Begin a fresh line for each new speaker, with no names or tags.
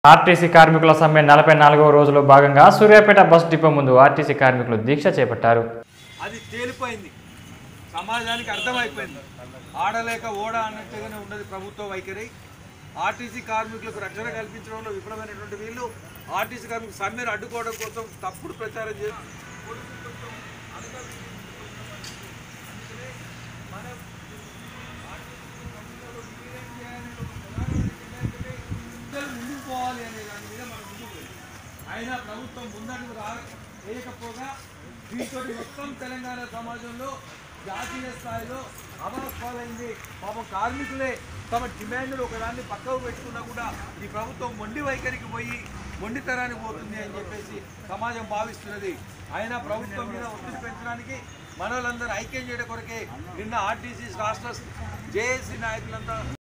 RTC కార్మికుల సమ్మె నలభై నాలుగవ రోజులో భాగంగా సూర్యాపేట బస్ డిపో ముందు ఆర్టీసీ కార్మికులు దీక్ష చేపట్టారు
అది తేలిపోయింది సమాజానికి అర్థమైపోయింది ఆడలేక ఓడ అన్నట్టుగానే ఉన్నది ప్రభుత్వ వైఖరి ఆర్టీసీ కార్మికులకు రక్షణ కల్పించడంలో విఫలమైనటువంటి వీళ్ళు ఆర్టీసీ కార్మికులు సమ్మెను అడ్డుకోవడం కోసం తప్పుడు ప్రచారం చేసి ప్రజలు ముందుకు పోవాలి అనే దాని మీద మనం ముందుకు వెళ్ళాం. అయినా ప్రభుత్వం ముందడుగు రా వేయకపోగా దీంతో మొత్తం తెలంగాణ సమాజంలో జాతీయ స్థాయిలో అమరపాలైంది పాపం కార్మికులే తమ డిమాండ్లు ఒకదాన్ని పక్కకు పెట్టుకున్నా కూడా ఈ ప్రభుత్వం మొండి వైఖరికి పోయి మొండితనానికి పోతుంది అని చెప్పేసి సమాజం భావిస్తున్నది అయినా ప్రభుత్వం మీద ఒత్తిడి పెంచడానికి మనోళ్ళందరూ ఐక్యం చేయడం కొరకే నిన్న ఆర్టీసీ రాష్ట్ర జేఏసీ నాయకులంతా